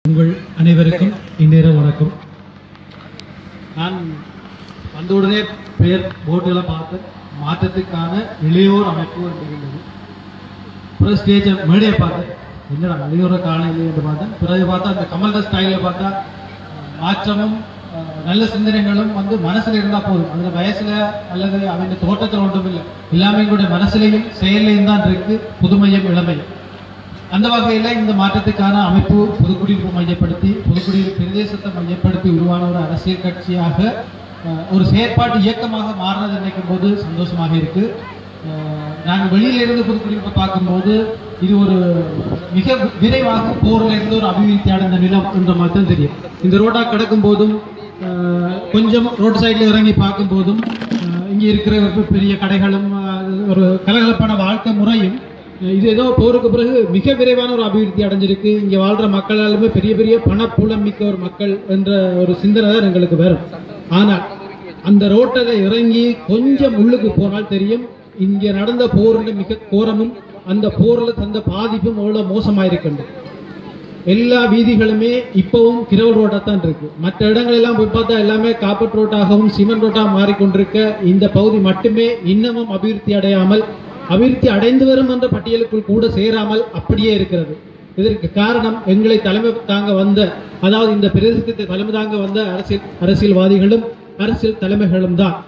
உங்கள் அனைவருக்கும் இந்நேர வணக்கம் நான் வந்த உடனே பெயர் போர்டுகளை பார்த்து மாற்றத்துக்கான இளையோர் அமைப்பு இருந்தது பிறகு ஸ்டேஜ் மேடையை பார்த்தேன் என்னடா இளையோரை காண இல்லை என்று பார்த்தேன் பிறகு பார்த்தா அந்த கமல்த ஸ்டைலில் பார்த்தா அஹ், மாற்றமும் அஹ், நல்ல சிந்தனைகளும் வந்து மனசுல இருந்தா போதும் அதுல வயசுல அல்லது அவன் தோட்டத்தில் ஒன்றும் இல்லை எல்லாமே எங்களுடைய மனசுலையும் செயலையும் தான் இருக்கு புதுமையும் இளமையும் அந்த வகையில இந்த மாற்றத்துக்கான அமைப்பு புதுக்குடியிருப்பு மையப்படுத்தி புதுக்குடியிருப்பு பிரதேசத்தை மையப்படுத்தி உருவான ஒரு அரசியல் கட்சியாக அஹ், ஒரு செயற்பாட்டு இயக்கமாக மாறினது நினைக்கும் போது சந்தோஷமாக இருக்கு அஹ், நாங்க வெளியில இருந்து புதுக்குடியிருப்பை பார்க்கும்போது இது ஒரு மிக விரைவாக போர்ல இருந்து ஒரு அபிவிருத்தி அடைந்த நிலம் என்ற மாதிரி தான் தெரியும் இந்த ரோடா கிடக்கும் போதும் அஹ், கொஞ்சம் ரோடு சைடில் இறங்கி பார்க்கும் போதும் அஹ், இங்க இருக்கிற பெரிய கடைகளும் அஹ், ஒரு கலகலப்பான வாழ்க்கை முறையும் இது ஏதோ போருக்கு பிறகு மிக விரைவான ஒரு அபிவிருத்தி அடைஞ்சிருக்கு இங்க வாழ்ற மக்களாலுமே பெரிய பெரிய பணப்புலம் மிக்க ஒரு மக்கள் என்ற ஒரு சிந்தனை தான் எங்களுக்கு வரும் ஆனால் அந்த ரோட்டில் இறங்கி கொஞ்சம் உள்ளுக்கு போனால் தெரியும் இங்க நடந்த போரில் மிக கோரமும் அந்த போர்ல தந்த பாதிப்பும் எவ்வளவு மோசமாயிருக்கின்றது எல்லா வீதிகளுமே இப்பவும் கிரவல் ரோட்டா தான் இருக்கு மற்ற இடங்கள் எல்லாம் போய் பார்த்தா எல்லாமே காப்பட் ரோட்டாகவும் சிமெண்ட் ரோட்டா மாறிக்கொண்டிருக்க இந்த பகுதி மட்டுமே இன்னமும் அபிவிருத்தி அடையாமல் அபிவிருத்தி அடைந்து வரும் என்ற பட்டியலுக்குள் கூட சேராமல் அப்படியே இருக்கிறது இதற்கு காரணம் எங்களை தலைமை தாங்க வந்த அதாவது இந்த பிரதேசத்தை தலைமை தாங்க வந்த அரசியல் அரசியல்வாதிகளும் அரசியல் தலைமைகளும் தான்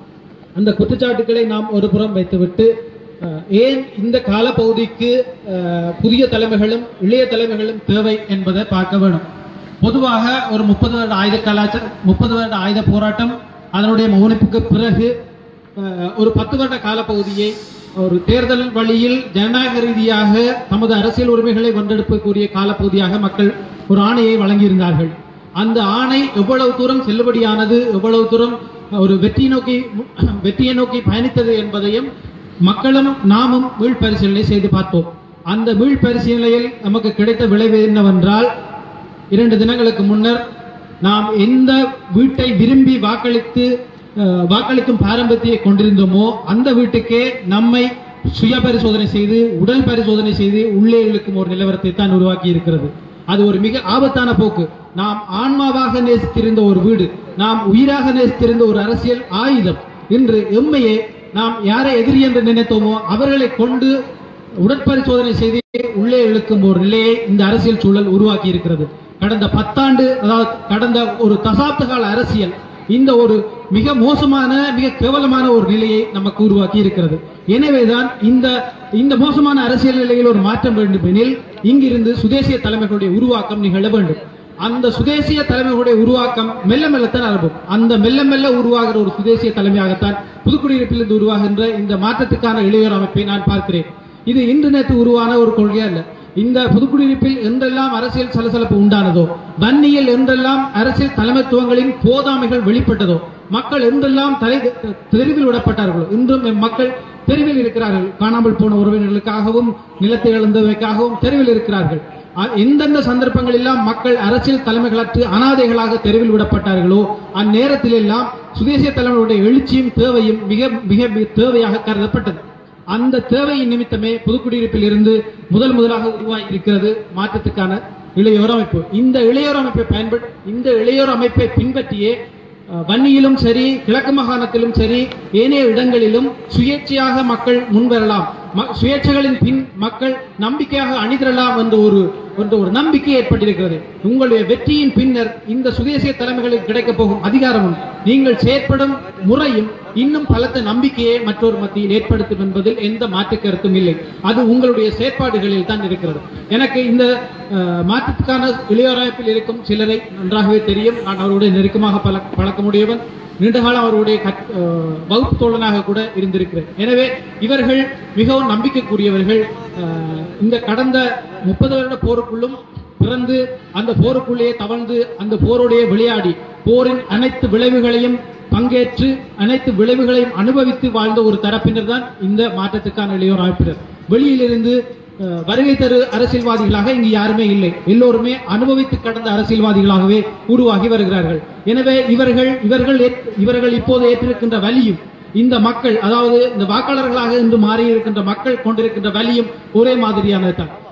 அந்த குற்றச்சாட்டுக்களை நாம் ஒரு புறம் வைத்துவிட்டு அஹ், ஏன் இந்த காலப்பகுதிக்கு அஹ், புதிய தலைமைகளும் இளைய தலைமைகளும் தேவை என்பதை பார்க்க வேணும் பொதுவாக ஒரு முப்பது வருட ஆயுத கலாச்சாரம் முப்பது வருட ஆயுத போராட்டம் அதனுடைய மௌனிப்புக்கு பிறகு அஹ், ஒரு பத்து வருட காலப்பகுதியை ஒரு தேர்தல் வழியில் ஜனநாயக ரீதியாக தமது அரசியல் உரிமைகளை வென்றெடுக்கக்கூடிய காலப்பகுதியாக மக்கள் ஒரு ஆணையை வழங்கியிருந்தார்கள் அந்த ஆணை எவ்வளவு தூரம் செல்லுபடியானது எவ்வளவு தூரம் ஒரு வெற்றி நோக்கி வெற்றியை நோக்கி பயணித்தது என்பதையும் மக்களும் நாமும் மீள் பரிசீலனை செய்து பார்த்தோம் அந்த மீள் பரிசீலனையில் நமக்கு கிடைத்த விளைவு என்னவென்றால் இரண்டு தினங்களுக்கு முன்னர் நாம் எந்த வீட்டை விரும்பி வாக்களித்து அஹ், வாக்களிக்கும் பாரம்பரியத்தை கொண்டிருந்தோமோ அந்த வீட்டுக்கே நம்மை சுய பரிசோதனை செய்து உடல் பரிசோதனை செய்து உள்ளே இழுக்கும் ஒரு நிலவரத்தை தான் உருவாக்கி இருக்கிறது அது ஒரு மிக ஆபத்தான போக்கு நாம் ஆன்மாவாக நேசித்திருந்த ஒரு வீடு நாம் உயிராக நேசித்திருந்த ஒரு அரசியல் ஆயுதம் இன்று எம்மையே நாம் யாரை எதிரி என்று நினைத்தோமோ அவர்களை கொண்டு உடற்பரிசோதனை செய்து உள்ளே இழுக்கும் ஒரு நிலையை இந்த அரசியல் சூழல் உருவாக்கி இருக்கிறது கடந்த பத்தாண்டு அதாவது கடந்த ஒரு தசாப்த கால அரசியல் இந்த ஒரு மிக மோசமான மிக கேவலமான ஒரு நிலையை நமக்கு உருவாக்கி இருக்கிறது எனவேதான் இந்த இந்த மோசமான அரசியல் நிலையில் ஒரு மாற்றம் வேண்டும் எனில் இங்கிருந்து சுதேசிய தலைமைகளுடைய உருவாக்கம் நிகழ வேண்டும் அந்த சுதேசிய தலைமைகளுடைய உருவாக்கம் மெல்ல மெல்லத்தான் ஆரம்பம் அந்த மெல்ல மெல்ல உருவாகிற ஒரு சுதேசிய தலைமையாகத்தான் புதுக்குடியிருப்பிலிருந்து உருவாகின்ற இந்த மாற்றத்துக்கான இளையோர் அமைப்பை நான் பார்க்கிறேன் இது இன்று நேற்று உருவான ஒரு கொள்கை அல்ல இந்த புதுக்குடியிருப்பில் என்றெல்லாம் அரசியல் சலசலப்பு உண்டானதோ வன்னியில் என்றெல்லாம் அரசியல் தலைமைத்துவங்களின் போதாமைகள் வெளிப்பட்டதோ மக்கள் என்றெல்லாம் தலை தெருவில் விடப்பட்டார்களோ இன்றும் எம் மக்கள் தெருவில் இருக்கிறார்கள் காணாமல் போன உறவினர்களுக்காகவும் நிலத்தை இழந்தவைக்காகவும் தெருவில் இருக்கிறார்கள் அ- எந்தெந்த சந்தர்ப்பங்கள் எல்லாம் மக்கள் அரசியல் தலைமைகளற்று அனாதைகளாக தெருவில் விடப்பட்டார்களோ அந்நேரத்தில் எல்லாம் சுதேசிய தலைவர்களுடைய எழுச்சியும் தேவையும் மிக மிக மிக தேவையாக கருதப்பட்டது அந்த தேவையின் நிமித்தமே புதுக்குடியிருப்பில் இருந்து முதல் முதலாக உருவாகி இருக்கிறது மாற்றத்துக்கான இளையோர் அமைப்பு இந்த இளையோர் அமைப்பை பயன்படு இந்த இளையோர் அமைப்பை பின்பற்றியே அஹ், வன்னியிலும் சரி கிழக்கு மாகாணத்திலும் சரி ஏனைய இடங்களிலும் சுயேட்சையாக மக்கள் முன்வரலாம் ம- சுயேட்சைகளின் பின் மக்கள் நம்பிக்கையாக அணிதிரலாம் என்ற ஒரு என்ற ஒரு நம்பிக்கை ஏற்பட்டிருக்கிறது உங்களுடைய வெற்றியின் பின்னர் இந்த சுதேசிய தலைமைகளுக்கு கிடைக்கப் போகும் அதிகாரமும் நீங்கள் செயற்படும் முறையும் இன்னும் பலத்த நம்பிக்கையை மற்றொரு மத்தியில் ஏற்படுத்தும் என்பதில் எந்த மாற்று கருத்தும் இல்லை அது உங்களுடைய செயற்பாடுகளில் தான் இருக்கிறது எனக்கு இந்த அஹ், மாற்றத்துக்கான இளையோராய்ப்பில் இருக்கும் சிலரை நன்றாகவே தெரியும் நான் அவருடைய நெருக்கமாக பல பழக்கமுடையவன் நீண்டகாலம் அவருடைய கற்- அஹ், வகுப்பு தோழனாக கூட இருந்திருக்கிறேன் எனவே இவர்கள் மிகவும் நம்பிக்கைக்குரியவர்கள் அஹ், இந்த கடந்த முப்பது வருட போருக்குள்ளும் பிறந்து அந்த போருக்குள்ளேயே தவழ்ந்து அந்த போருடைய விளையாடி போரின் அனைத்து விளைவுகளையும் பங்கேற்று அனைத்து விளைவுகளையும் அனுபவித்து வாழ்ந்த ஒரு தரப்பினர் தான் இந்த மாற்றத்துக்கான இளையோர் அமைப்பினர் வெளியிலிருந்து அஹ், வருகை தரு அரசியல்வாதிகளாக இங்கு யாருமே இல்லை எல்லோருமே அனுபவித்து கடந்த அரசியல்வாதிகளாகவே உருவாகி வருகிறார்கள் எனவே இவர்கள் இவர்கள் ஏற்- இவர்கள் இப்போது ஏற்றிருக்கின்ற வலியும் இந்த மக்கள் அதாவது இந்த வாக்காளர்களாக இன்று மாறி இருக்கின்ற மக்கள் கொண்டிருக்கின்ற வலியும் ஒரே மாதிரியானது தான்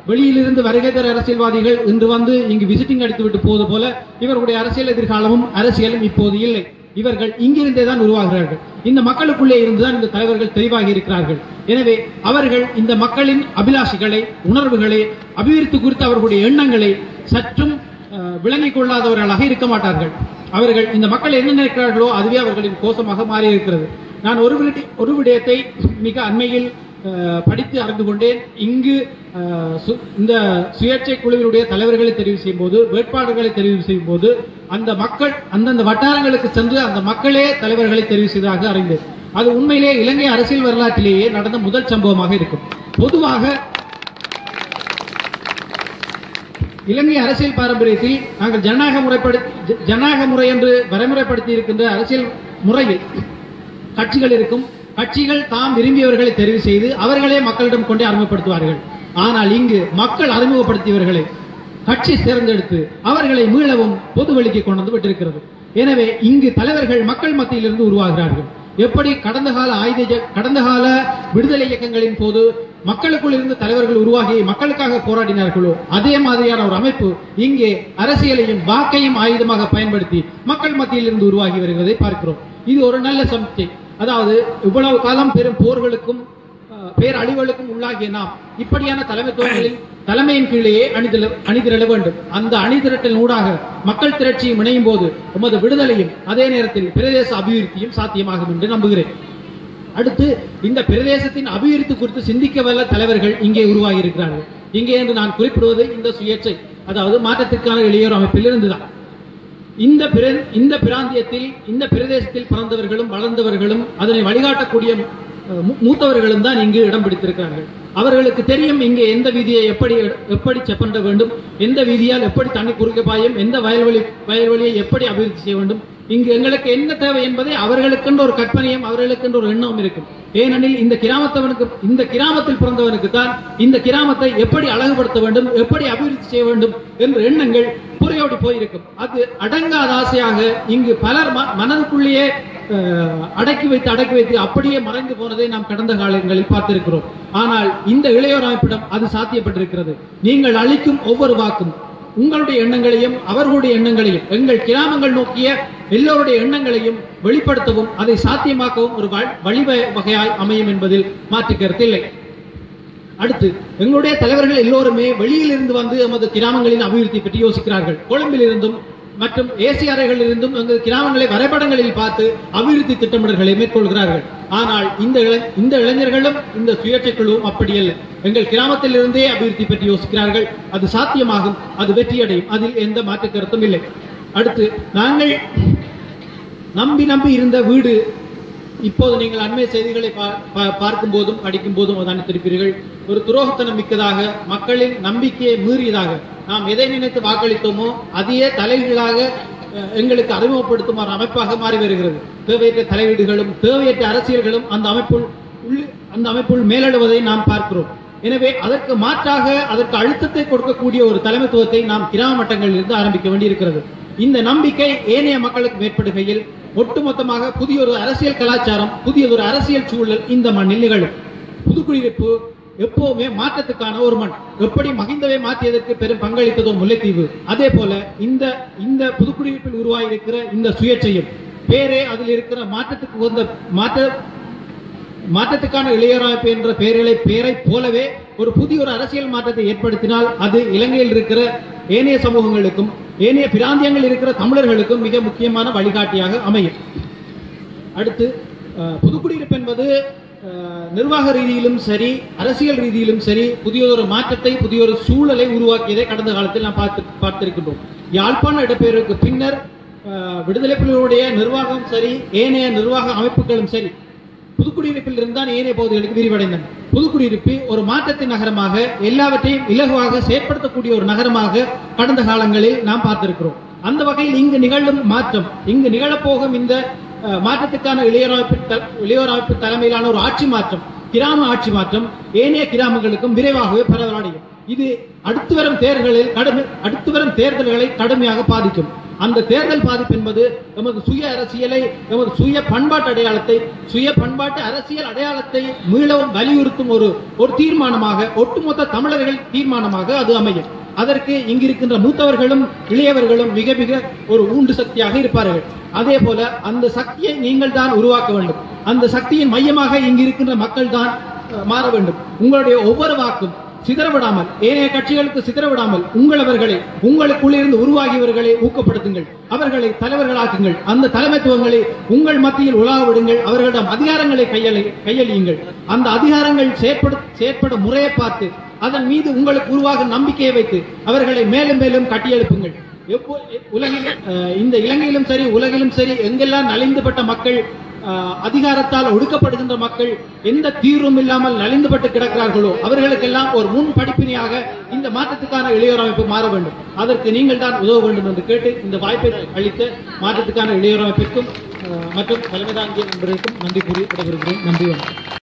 வெளியிலிருந்து வருகை தர அரசியல்வாதிகள் இன்று வந்து இங்கு விசிட்டிங் அடித்துவிட்டு போவது போல இவர்களுடைய அரசியல் எதிர்காலமும் அரசியலும் இப்போது இல்லை இவர்கள் இங்கிருந்தே தான் உருவாகிறார்கள் இந்த மக்களுக்குள்ளே இருந்துதான் இந்த தலைவர்கள் தெளிவாகி இருக்கிறார்கள் எனவே அவர்கள் இந்த மக்களின் அபிலாஷைகளை உணர்வுகளை அபிவிருத்தி குறித்த அவர்களுடைய எண்ணங்களை சற்றும் அஹ், விளங்கிக் கொள்ளாதவர்களாக இருக்க மாட்டார்கள் அவர்கள் இந்த மக்கள் என்ன நினைக்கிறார்களோ அதுவே அவர்களின் கோஷமாக மாறி இருக்கிறது நான் ஒரு விடி- ஒரு விடயத்தை மிக அண்மையில் அஹ், படித்து அறிந்து கொண்டேன் இங்கு அஹ், சு- இந்த சுயேட்சை குழுவினுடைய தலைவர்களை தெரிவு செய்யும் போது வேட்பாளர்களை தெரிவு செய்யும் போது அந்த மக்கள் அந்தந்த வட்டாரங்களுக்கு சென்று அந்த மக்களே தலைவர்களை தெரிவு செய்ததாக அறிந்தேன் அது உண்மையிலே இலங்கை அரசியல் வரலாற்றிலேயே நடந்த முதல் சம்பவமாக இருக்கும் பொதுவாக இலங்கை அரசியல் பாரம்பரியத்தில் நாங்கள் ஜனநாயக முறைப்படுத்தி ஜ- ஜனநாயக முறை என்று வரைமுறைப்படுத்தி இருக்கின்ற அரசியல் முறையில் கட்சிகள் இருக்கும் கட்சிகள் தாம் விரும்பியவர்களை தெரிவு செய்து அவர்களே மக்களிடம் கொண்டே அறிமுகப்படுத்துவார்கள் ஆனால் இங்கு மக்கள் அறிமுகப்படுத்தியவர்களை கட்சி தேர்ந்தெடுத்து அவர்களை மீளவும் பொது வெளிக்கு கொண்டு வந்து விட்டிருக்கிறது எனவே இங்கு தலைவர்கள் மக்கள் மத்தியிலிருந்து உருவாகிறார்கள் எப்படி கடந்த கால ஆயுத இய- கடந்த கால விடுதலை இயக்கங்களின் போது மக்களுக்குள் இருந்து தலைவர்கள் உருவாகி மக்களுக்காக போராடினார்களோ அதே மாதிரியான ஒரு அமைப்பு இங்கே அரசியலையும் வாக்கையும் ஆயுதமாக பயன்படுத்தி மக்கள் மத்தியில் இருந்து உருவாகி வருவதை பார்க்கிறோம் இது ஒரு நல்ல சமிக்கை அதாவது இவ்வளவு காலம் பெரும் போர்களுக்கும் அஹ், பேரழிவுகளுக்கும் உள்ளாகிய நாம் இப்படியான தலைமைத்துவங்களில் தலைமையின் கீழேயே அணிதிர அணிதிரள வேண்டும் அந்த அணிதிரட்டல் ஊடாக மக்கள் திரட்சியும் இணையும் போது உமது விடுதலையும் அதே நேரத்தில் பிரதேச அபிவிருத்தியும் சாத்தியமாகும் என்று நம்புகிறேன் அடுத்து இந்த பிரதேசத்தின் அபிவிருத்தி குறித்து சிந்திக்க வல்ல தலைவர்கள் இங்கே உருவாகி இருக்கிறார்கள் இங்கே என்று நான் குறிப்பிடுவது இந்த சுயேட்சை அதாவது மாற்றத்திற்கான இளையோர் அமைப்பில் இருந்துதான் இந்த பிர- இந்த பிராந்தியத்தில் இந்த பிரதேசத்தில் பிறந்தவர்களும் வளர்ந்தவர்களும் அதனை வழிகாட்டக்கூடிய அஹ், மூ- மூத்தவர்களும் தான் இங்கு இடம் பிடித்திருக்கிறார்கள் அவர்களுக்கு தெரியும் இங்கே எந்த வீதியை எப்படி எப்படி செப்பண்ட வேண்டும் எந்த வீதியால் எப்படி தண்ணி குறுக்க பாயும் எந்த வயல்வெளி வயல்வெளியை எப்படி அபிவிருத்தி செய்ய வேண்டும் இங்கு எங்களுக்கு என்ன தேவை என்பதை அவர்களுக்கென்று ஒரு கற்பனையும் அவர்களுக்கென்று ஒரு எண்ணமும் இருக்கும் ஏனெனில் இந்த கிராமத்தவனுக்கு இந்த கிராமத்தில் பிறந்தவனுக்கு தான் இந்த கிராமத்தை எப்படி அழகுபடுத்த வேண்டும் எப்படி அபிவிருத்தி செய்ய வேண்டும் என்ற எண்ணங்கள் புறையோடி போயிருக்கும் அது அடங்காத ஆசையாக இங்கு பலர் ம- மனதுக்குள்ளேயே அஹ், அடக்கி வைத்து அடக்கி வைத்து அப்படியே மறைந்து போனதை நாம் கடந்த காலங்களில் பார்த்திருக்கிறோம் ஆனால் இந்த இளையோர் அமைப்பிடம் அது சாத்தியப்பட்டிருக்கிறது நீங்கள் அளிக்கும் ஒவ்வொரு வாக்கும் உங்களுடைய எண்ணங்களையும் அவர்களுடைய எண்ணங்களையும் எங்கள் கிராமங்கள் நோக்கிய எல்லோருடைய எண்ணங்களையும் வெளிப்படுத்தவும் அதை சாத்தியமாக்கவும் ஒரு வ- வழிவ- வகையாய் அமையும் என்பதில் மாற்று கருத்தில்லை அடுத்து எங்களுடைய தலைவர்கள் எல்லோருமே வெளியில் இருந்து வந்து எமது கிராமங்களின் அபிவிருத்தி பற்றி யோசிக்கிறார்கள் கொழும்பில் இருந்தும் மற்றும் ஏசிய அறைகளில் இருந்தும் எங்கள் கிராமங்களை வரைபடங்களில் பார்த்து அபிவிருத்தி திட்டமிடல்களை மேற்கொள்கிறார்கள் ஆனால் இந்த இள- இந்த இளைஞர்களும் இந்த சுயேட்சை குழுவும் அப்படியல்ல எங்கள் கிராமத்தில் இருந்தே அபிவிருத்தி பற்றி யோசிக்கிறார்கள் அது சாத்தியமாகும் அது வெற்றியடையும் அதில் எந்த மாற்று கருத்தும் இல்லை அடுத்து நாங்கள் நம்பி நம்பி இருந்த வீடு இப்போது நீங்கள் அண்மை செய்திகளை பா- பா- பார்க்கும் போதும் படிக்கும் போதும் அனுப்பியிருப்பீர்கள் ஒரு துரோகத்தனம் மிக்கதாக மக்களின் நம்பிக்கையை மீறியதாக நாம் எதை நினைத்து வாக்களித்தோமோ அதையே தலைகீழாக அஹ், எங்களுக்கு அறிமுகப்படுத்துமாறு அமைப்பாக மாறி வருகிறது தேவையற்ற தலையீடுகளும் தேவையற்ற அரசியல்களும் அந்த அமைப்புள் உள்ள- அந்த அமைப்புள் மேலிடுவதை நாம் பார்க்கிறோம் எனவே அதற்கு மாற்றாக அதற்கு அழுத்தத்தை கொடுக்கக்கூடிய ஒரு தலைமைத்துவத்தை நாம் கிராம மட்டங்களில் இருந்து ஆரம்பிக்க வேண்டியிருக்கிறது இந்த நம்பிக்கை ஏனைய மக்களுக்கு ஏற்படுகையில் ஒட்டுமொத்தமாக புதிய ஒரு அரசியல் கலாச்சாரம் புதிய ஒரு அரசியல் சூழல் இந்த மண்ணில் நிகழும் புதுக்குடியிருப்பு எப்பவுமே மாற்றத்துக்கான ஒரு மண் எப்படி மகிந்தவை மாற்றியதற்கு பெரும் பங்களித்ததோ முல்லைத்தீவு அதே போல இந்த இந்த புதுக்குடியிருப்பில் உருவாகியிருக்கிற இந்த சுயேட்சையும் பேரே அதில் இருக்கிற மாற்றத்துக்கு உகந்த மாற்ற மாற்றத்துக்கான இளையராய்ப்பு என்ற பெயர்களை பெயரை போலவே ஒரு புதிய ஒரு அரசியல் மாற்றத்தை ஏற்படுத்தினால் அது இலங்கையில் இருக்கிற ஏனைய சமூகங்களுக்கும் ஏனைய பிராந்தியங்கள் இருக்கிற தமிழர்களுக்கும் மிக முக்கியமான வழிகாட்டியாக அமையும் அடுத்து அஹ், புதுக்குடியிருப்பு என்பது அஹ், நிர்வாக ரீதியிலும் சரி அரசியல் ரீதியிலும் சரி புதிய ஒரு மாற்றத்தை புதிய ஒரு சூழலை உருவாக்கியதை கடந்த காலத்தில் நாம் பார்த்து பார்த்திருக்கின்றோம் யாழ்ப்பாண இடப்பெயருக்கு பின்னர் அஹ், விடுதலை புலிகளுடைய நிர்வாகம் சரி ஏனைய நிர்வாக அமைப்புகளும் சரி புதுக்குடியிருப்பில் இருந்தான் ஏனைய பகுதிகளுக்கு விரிவடைந்தன புதுக்குடியிருப்பு ஒரு மாற்றத்தின் நகரமாக எல்லாவற்றையும் இலகுவாக செயற்படுத்தக்கூடிய ஒரு நகரமாக கடந்த காலங்களில் நாம் பார்த்திருக்கிறோம் அந்த வகையில் இங்கு நிகழும் மாற்றம் இங்கு நிகழப்போகும் இந்த அஹ், மாற்றத்துக்கான இளையோரமைப்பு த- இளையோரமைப்பு தலைமையிலான ஒரு ஆட்சி மாற்றம் கிராம ஆட்சி மாற்றம் ஏனைய கிராமங்களுக்கும் விரைவாகவே பரவலடையும் இது அடுத்து வரும் தேர்தலில் கடுமை அடுத்து வரும் தேர்தல்களை கடுமையாக பாதிக்கும் அந்த தேர்தல் பாதிப்பு என்பது எமது சுய அரசியலை எமது சுய பண்பாட்டு அடையாளத்தை சுய பண்பாட்டு அரசியல் அடையாளத்தை மீளவும் வலியுறுத்தும் ஒரு ஒரு தீர்மானமாக ஒட்டுமொத்த தமிழர்கள் தீர்மானமாக அது அமையும் அதற்கு இங்கிருக்கின்ற மூத்தவர்களும் இளையவர்களும் மிக மிக ஒரு ஊண்டு சக்தியாக இருப்பார்கள் அதே போல அந்த சக்தியை நீங்கள் தான் உருவாக்க வேண்டும் அந்த சக்தியின் மையமாக இங்கிருக்கின்ற மக்கள் தான் அஹ், மாற வேண்டும் உங்களுடைய ஒவ்வொரு வாக்கும் சிதறவிடாமல் ஏனைய கட்சிகளுக்கு சிதறவிடாமல் உங்களவர்களை உங்களுக்குள்ளிருந்து உருவாகியவர்களை ஊக்கப்படுத்துங்கள் அவர்களை தலைவர்களாக்குங்கள் அந்த தலைமைத்துவங்களை உங்கள் மத்தியில் உலா விடுங்கள் அவர்களிடம் அதிகாரங்களை கையளி கையளியுங்கள் அந்த அதிகாரங்கள் செயற்பட செயற்பட முறையை பார்த்து அதன் மீது உங்களுக்கு உருவாகும் நம்பிக்கையை வைத்து அவர்களை மேலும் மேலும் கட்டியெழுப்புங்கள் எப்போ- உலகில் அஹ், இந்த இலங்கையிலும் சரி உலகிலும் சரி எங்கெல்லாம் நலிந்துபட்ட மக்கள் அஹ், அதிகாரத்தால் ஒடுக்கப்படுகின்ற மக்கள் எந்த தீர்வும் இல்லாமல் நலிந்துபட்டு கிடக்கிறார்களோ அவர்களுக்கெல்லாம் ஒரு முன் படிப்பினையாக இந்த மாற்றத்துக்கான இளையோர் அமைப்பு மாற வேண்டும் அதற்கு நீங்கள் தான் உதவ வேண்டும் என்று கேட்டு இந்த வாய்ப்பை அளித்த மாற்றத்துக்கான இளையோர் அமைப்பிற்கும் அஹ், மற்றும் தலைமை தாங்கிய நண்பர்களுக்கும் நன்றி கூறி விடைபெறுகிறேன் நன்றி வணக்கம்